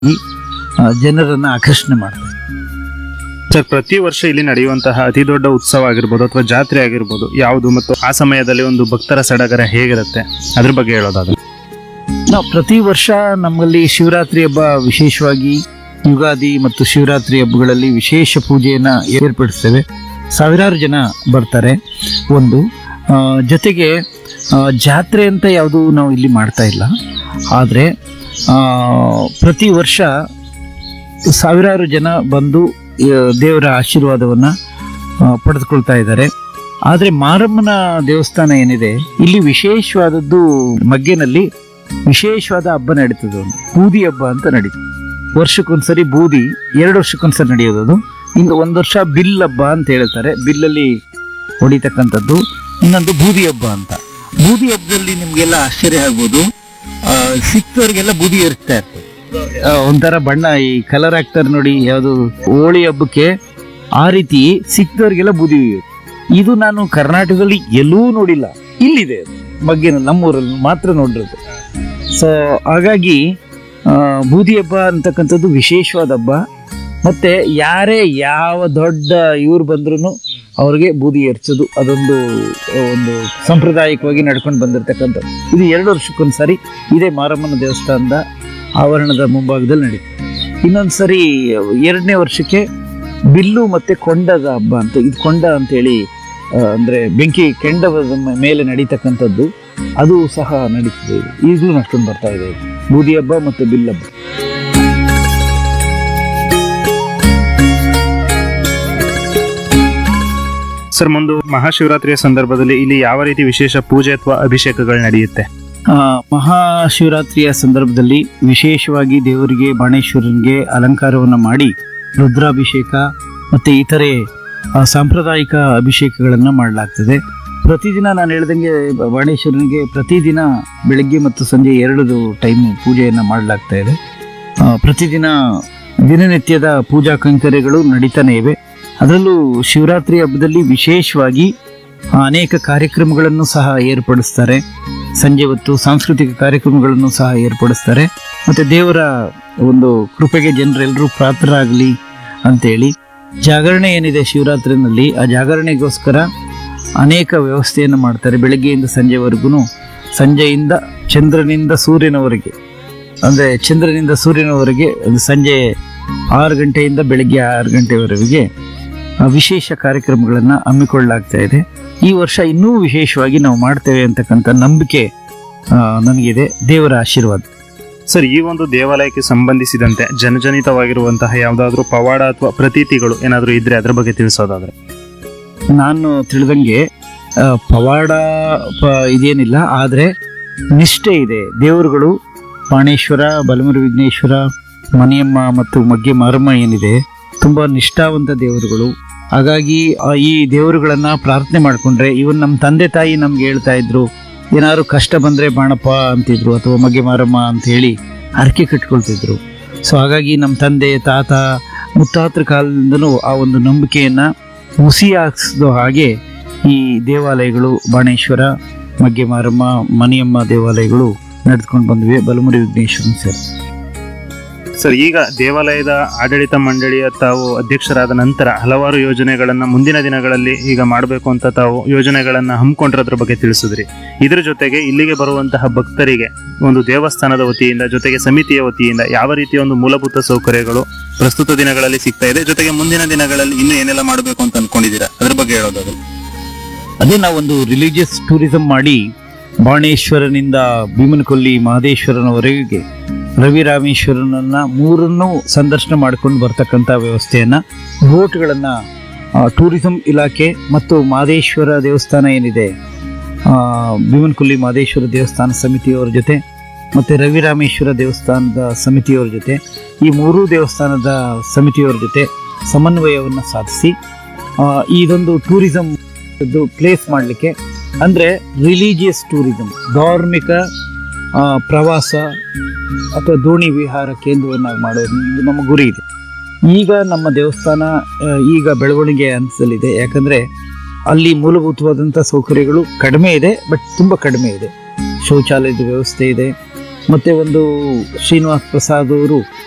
ಈ, ಆ, ಜನರನ್ನ ಆಕರ್ಷಣೆ ಮಾಡ್ತಾರೆ ಸರ್ ಪ್ರತಿ ವರ್ಷ ಇಲ್ಲಿ ನಡೆಯುವಂತಹ ಅತಿ ದೊಡ್ಡ ಉತ್ಸವ ಆಗಿರ್ಬೋದು ಅಥವಾ ಜಾತ್ರೆ ಆಗಿರ್ಬೋದು ಯಾವುದು ಮತ್ತು ಆ ಸಮಯದಲ್ಲಿ ಒಂದು ಭಕ್ತರ ಸಡಗರ ಹೇಗಿರುತ್ತೆ ಅದ್ರ ಬಗ್ಗೆ ಹೇಳೋದಾದ್ರೆ ನಾವು ಪ್ರತಿ ವರ್ಷ ನಮ್ಮಲ್ಲಿ ಶಿವರಾತ್ರಿ ಹಬ್ಬ ವಿಶೇಷವಾಗಿ ಯುಗಾದಿ ಮತ್ತು ಶಿವರಾತ್ರಿ ಹಬ್ಬಗಳಲ್ಲಿ ವಿಶೇಷ ಪೂಜೆಯನ್ನ ಏರ್ಪಡಿಸ್ತೇವೆ ಸಾವಿರಾರು ಜನ ಬರ್ತಾರೆ ಒಂದು ಆ, ಜೊತೆಗೆ ಆ, ಜಾತ್ರೆ ಅಂತ ಯಾವುದು ನಾವು ಇಲ್ಲಿ ಮಾಡ್ತಾ ಇಲ್ಲ ಆದರೆ ಪ್ರತಿ ವರ್ಷ ಸಾವಿರಾರು ಜನ ಬಂದು ಆ, ದೇವರ ಆಶೀರ್ವಾದವನ್ನ ಆ, ಪಡೆದುಕೊಳ್ತಾ ಇದ್ದಾರೆ ಆದರೆ ಮಾರಮ್ಮನ ದೇವಸ್ಥಾನ ಏನಿದೆ ಇಲ್ಲಿ ವಿಶೇಷವಾದದ್ದು ಮಗ್ಗೆನಲ್ಲಿ ವಿಶೇಷವಾದ ಹಬ್ಬ ನಡೀತದೆ ಒಂದು ಬೂದಿ ಹಬ್ಬ ಅಂತ ನಡೀತದೆ ವರ್ಷಕ್ಕೊಂದ್ಸರಿ ಬೂದಿ ಎರಡು ವರ್ಷಕ್ಕೊಂದ್ಸರಿ ನಡೆಯೋದು ಅದು ಇನ್ನು ಒಂದು ವರ್ಷ ಬಿಲ್ ಹಬ್ಬ ಅಂತ ಹೇಳ್ತಾರೆ ಬಿಲ್ಲಲ್ಲಿ ಹೊಡಿತಕ್ಕಂಥದ್ದು ಇನ್ನೊಂದು ಬೂದಿ ಹಬ್ಬ ಅಂತ ಬೂದಿ ಹಬ್ಬದಲ್ಲಿ ನಿಮ್ಗೆಲ್ಲ ಆಶ್ಚರ್ಯ ಆಗ್ಬೋದು ಆ, ಸಿಕ್ತವ್ರಿಗೆಲ್ಲ ಬೂದಿ ಏರಿಸ್ತಾ ಇರ್ತದೆ ಆ, ಒಂಥರ ಬಣ್ಣ ಈ ಕಲರ್ ಹಾಕ್ತಾರೆ ನೋಡಿ ಯಾವುದು ಹೋಳಿ ಹಬ್ಬಕ್ಕೆ ಆ ರೀತಿ ಸಿಕ್ತವ್ರಿಗೆಲ್ಲ ಬೂದಿ ಒಯ್ಯೋದು. ಇದು ನಾನು ಕರ್ನಾಟಕದಲ್ಲಿ ಎಲ್ಲೂ ನೋಡಿಲ್ಲ ಇಲ್ಲಿದೆ ಅದು. ಮಗ್ಗಿನ ನಮ್ಮೂರಲ್ಲಿ ಮಾತ್ರ ನೋಡಿರೋದು ಸೊ ಹಾಗಾಗಿ ಆ, ಬೂದಿ ಹಬ್ಬ ಅಂತಕ್ಕಂಥದ್ದು ವಿಶೇಷವಾದ ಹಬ್ಬ ಮತ್ತೆ ಯಾರೇ ಯಾವ ದೊಡ್ಡ ಇವ್ರು ಬಂದ್ರು ಅವ್ರಿಗೆ ಬೂದಿ ಎರಚೋದು ಅದೊಂದು ಆ, ಒಂದು ಸಾಂಪ್ರದಾಯಿಕವಾಗಿ ನಡ್ಕೊಂಡು ಬಂದಿರತಕ್ಕಂಥದ್ದು ಇದು ಎರಡು ವರ್ಷಕ್ಕೊಂದ್ಸರಿ ಇದೇ ಮಾರಮ್ಮನ ದೇವಸ್ಥಾನದ ಆವರಣದ ಮುಂಭಾಗದಲ್ಲಿ ನಡೀತದೆ ಇನ್ನೊಂದು ಸರಿ ಎರಡನೇ ವರ್ಷಕ್ಕೆ ಬಿಲ್ಲು ಮತ್ತೆ ಕೊಂಡದ ಹಬ್ಬ ಅಂತ ಇದು ಕೊಂಡ ಅಂತೇಳಿ ಆ, ಅಂದ್ರೆ ಬೆಂಕಿ ಕೆಂಡದ ಮ- ಮೇಲೆ ನಡೀತಕ್ಕಂಥದ್ದು ಅದು ಸಹ ನಡೀತದೆ ಇದು. ಈಗಲೂ ನಡ್ಕೊಂಡು ಬರ್ತಾ ಇದೆ ಇದು. ಬೂದಿ ಹಬ್ಬ ಮತ್ತು ಬಿಲ್ ಹಬ್ಬ ಸರ್ ಮುಂದೆ ಮಹಾಶಿವರಾತ್ರಿಯ ಸಂದರ್ಭದಲ್ಲಿ ಇಲ್ಲಿ ಯಾವ ರೀತಿ ವಿಶೇಷ ಪೂಜೆ ಅಥವಾ ಅಭಿಷೇಕಗಳು ನಡೆಯುತ್ತೆ ಆ, ಮಹಾಶಿವರಾತ್ರಿಯ ಸಂದರ್ಭದಲ್ಲಿ ವಿಶೇಷವಾಗಿ ದೇವರಿಗೆ ಬಾಣೇಶ್ವರನಿಗೆ ಅಲಂಕಾರವನ್ನು ಮಾಡಿ ರುದ್ರಾಭಿಷೇಕ ಮತ್ತೆ ಇತರೆ ಆ, ಸಾಂಪ್ರದಾಯಿಕ ಅಭಿಷೇಕಗಳನ್ನು ಮಾಡಲಾಗ್ತದೆ ಪ್ರತಿದಿನ ನಾನು ಹೇಳ್ದಂಗೆ ಬ- ಬಾಣೇಶ್ವರನಿಗೆ ಪ್ರತಿದಿನ ಬೆಳಗ್ಗೆ ಮತ್ತು ಸಂಜೆ ಎರಡು ಟೈಮ್ ಪೂಜೆಯನ್ನು ಮಾಡಲಾಗ್ತಾ ಇದೆ ಆ, ಪ್ರತಿದಿನ ದಿನನಿತ್ಯದ ಪೂಜಾ ಕೈಂಕರ್ಯಗಳು ನಡೀತಾನೆ ಇವೆ ಅದರಲ್ಲೂ ಶಿವರಾತ್ರಿ ಹಬ್ಬದಲ್ಲಿ ವಿಶೇಷವಾಗಿ ಆ, ಅನೇಕ ಕಾರ್ಯಕ್ರಮಗಳನ್ನು ಸಹ ಏರ್ಪಡಿಸ್ತಾರೆ ಸಂಜೆ ಹೊತ್ತು ಸಾಂಸ್ಕೃತಿಕ ಕಾರ್ಯಕ್ರಮಗಳನ್ನು ಸಹ ಏರ್ಪಡಿಸ್ತಾರೆ ಮತ್ತೆ ದೇವರ ಒಂದು ಕೃಪೆಗೆ ಜನರೆಲ್ಲರೂ ಪಾತ್ರರಾಗಲಿ ಅಂತೇಳಿ ಜಾಗರಣೆ ಏನಿದೆ ಶಿವರಾತ್ರಿನಲ್ಲಿ ಆ ಜಾಗರಣೆಗೋಸ್ಕರ ಅನೇಕ ವ್ಯವಸ್ಥೆಯನ್ನು ಮಾಡ್ತಾರೆ ಬೆಳಗ್ಗೆಯಿಂದ ಸಂಜೆವರೆಗೂ ಸಂಜೆಯಿಂದ ಚಂದ್ರನಿಂದ ಸೂರ್ಯನವರೆಗೆ ಅಂದರೆ ಚಂದ್ರನಿಂದ ಸೂರ್ಯನವರೆಗೆ ಅದು ಸಂಜೆ ಆರು ಗಂಟೆಯಿಂದ ಬೆಳಗ್ಗೆ ಆರು ಗಂಟೆವರೆಗೆ ಆ, ವಿಶೇಷ ಕಾರ್ಯಕ್ರಮಗಳನ್ನು ಹಮ್ಮಿಕೊಳ್ಳಲಾಗ್ತಾ ಇದೆ ಈ ವರ್ಷ ಇನ್ನೂ ವಿಶೇಷವಾಗಿ ನಾವು ಮಾಡ್ತೇವೆ ಅಂತಕ್ಕಂಥ ನಂಬಿಕೆ ಆ, ನನಗಿದೆ ದೇವರ ಆಶೀರ್ವಾದ ಸರ್ ಈ ಒಂದು ದೇವಾಲಯಕ್ಕೆ ಸಂಬಂಧಿಸಿದಂತೆ ಜನಜನಿತವಾಗಿರುವಂತಹ ಯಾವುದಾದ್ರೂ ಪವಾಡ ಅಥವಾ ಪ್ರತೀತಿಗಳು ಏನಾದರೂ ಇದ್ರೆ ಅದ್ರ ಬಗ್ಗೆ ತಿಳಿಸೋದಾದ್ರೆ ನಾನು ತಿಳಿದಂಗೆ ಆ, ಪವಾಡ ಪ ಇದೇನಿಲ್ಲ ಆದರೆ ನಿಷ್ಠೆ ಇದೆ ದೇವರುಗಳು ಪಾಣೇಶ್ವರ ಬಲಮುರಿ ವಿಘ್ನೇಶ್ವರ ಮನಿಯಮ್ಮ ಮತ್ತು ಮಗ್ಗೆ ಮಾರಮ್ಮ ಏನಿದೆ ತುಂಬಾ ನಿಷ್ಠಾವಂತ ದೇವರುಗಳು ಹಾಗಾಗಿ ಆ, ಈ ದೇವರುಗಳನ್ನ ಪ್ರಾರ್ಥನೆ ಮಾಡ್ಕೊಂಡ್ರೆ ಇವನ್ ನಮ್ಮ ತಂದೆ ತಾಯಿ ನಮ್ಗೆ ಹೇಳ್ತಾ ಇದ್ರು ಏನಾದ್ರು ಕಷ್ಟ ಬಂದ್ರೆ ಬಾಣಪ್ಪ ಅಂತಿದ್ರು ಅಥವಾ ಮಗೆ ಮಾರಮ್ಮ ಅಂತ ಹೇಳಿ ಹರಕೆ ಕಟ್ಕೊಳ್ತಿದ್ರು ಸೊ ಹಾಗಾಗಿ ನಮ್ಮ ತಂದೆ ತಾತ ಮುತ್ತಾತರ ಕಾಲದಿಂದನೂ ಆ ಒಂದು ನಂಬಿಕೆಯನ್ನ ಹುಸಿ ಹಾಕ್ಸಿದೋ ಹಾಗೆ ಈ ದೇವಾಲಯಗಳು ಬಾಣೇಶ್ವರ ಮಗ್ಗೆ ಮಾರಮ್ಮ ಮನಿಯಮ್ಮ ದೇವಾಲಯಗಳು ನಡೆದುಕೊಂಡು ಬಂದಿವೆ ಬಲಮುರಿ ವಿಘ್ನೇಶ್ವರನ್ ಸೇರಿ ಸರ್ ಈಗ ದೇವಾಲಯದ ಆಡಳಿತ ಮಂಡಳಿಯ ತಾವು ಅಧ್ಯಕ್ಷರಾದ ನಂತರ ಹಲವಾರು ಯೋಜನೆಗಳನ್ನ ಮುಂದಿನ ದಿನಗಳಲ್ಲಿ ಈಗ ಮಾಡಬೇಕು ಅಂತ ತಾವು ಯೋಜನೆಗಳನ್ನ ಹಮ್ಮಿಕೊಂಡಿರೋದ್ರ ಬಗ್ಗೆ ತಿಳಿಸಿದ್ರಿ ಇದ್ರ ಜೊತೆಗೆ ಇಲ್ಲಿಗೆ ಬರುವಂತಹ ಭಕ್ತರಿಗೆ ಒಂದು ದೇವಸ್ಥಾನದ ವತಿಯಿಂದ ಜೊತೆಗೆ ಸಮಿತಿಯ ವತಿಯಿಂದ ಯಾವ ರೀತಿಯ ಒಂದು ಮೂಲಭೂತ ಸೌಕರ್ಯಗಳು ಪ್ರಸ್ತುತ ದಿನಗಳಲ್ಲಿ ಸಿಗ್ತಾ ಇದೆ ಜೊತೆಗೆ ಮುಂದಿನ ದಿನಗಳಲ್ಲಿ ಇನ್ನು ಏನೆಲ್ಲ ಮಾಡಬೇಕು ಅಂತ ಅನ್ಕೊಂಡಿದ್ದೀರಾ ಅದ್ರ ಬಗ್ಗೆ ಹೇಳೋದಾದ್ರೆ ಅದೇ ನಾವೊಂದು ರಿಲಿಜಿಯಸ್ ಟೂರಿಸಂ ಮಾಡಿ ಬಾಣೇಶ್ವರನಿಂದ ಭೀಮನಕೊಲ್ಲಿ ಮಹದೇಶ್ವರನವರೆಗೆ ರವಿ ರಾಮೇಶ್ವರನನ್ನ ಮೂರನ್ನು ಸಂದರ್ಶನ ಮಾಡ್ಕೊಂಡು ಬರ್ತಕ್ಕಂಥ ವ್ಯವಸ್ಥೆಯನ್ನ ಬೋಟ್ಗಳನ್ನ ಟೂರಿಸಂ ಇಲಾಖೆ ಮತ್ತು ಮಹದೇಶ್ವರ ದೇವಸ್ಥಾನ ಏನಿದೆ ಆ, ಭೀಮನಕೊಲ್ಲಿ ಮಹದೇಶ್ವರ ದೇವಸ್ಥಾನ ಸಮಿತಿಯವರ ಜೊತೆ ಮತ್ತೆ ರವಿ ರಾಮೇಶ್ವರ ದೇವಸ್ಥಾನದ ಸಮಿತಿಯವರ ಜೊತೆ ಈ ಮೂರೂ ದೇವಸ್ಥಾನದ ಸಮಿತಿಯವರ ಜೊತೆ ಸಮನ್ವಯವನ್ನು ಸಾಧಿಸಿ ಆ, ಇದೊಂದು ಟೂರಿಸಂ ಪ್ಲೇಸ್ ಮಾಡಲಿಕ್ಕೆ ಅಂದ್ರೆ ರಿಲಿಜಿಯಸ್ ಟೂರಿಸಂ ಧಾರ್ಮಿಕ ಆ, ಪ್ರವಾಸ ಅಥವಾ ದೋಣಿ ವಿಹಾರ ಕೇಂದ್ರವನ್ನಾಗಿ ಮಾಡೋದು ಇದು ನಮ್ಮ ಗುರಿ ಇದೆ ಈಗ ನಮ್ಮ ದೇವಸ್ಥಾನ ಆ, ಈಗ ಬೆಳವಣಿಗೆ ಹಂತದಲ್ಲಿದೆ ಯಾಕಂದ್ರೆ ಅಲ್ಲಿ ಮೂಲಭೂತವಾದಂಥ ಸೌಕರ್ಯಗಳು ಕಡಿಮೆ ಇದೆ ಬಟ್ ತುಂಬ ಕಡಿಮೆ ಇದೆ ಶೌಚಾಲಯದ ವ್ಯವಸ್ಥೆ ಇದೆ ಮತ್ತೆ ಒಂದು ಶ್ರೀನಿವಾಸ್ ಪ್ರಸಾದ್ ಅವರು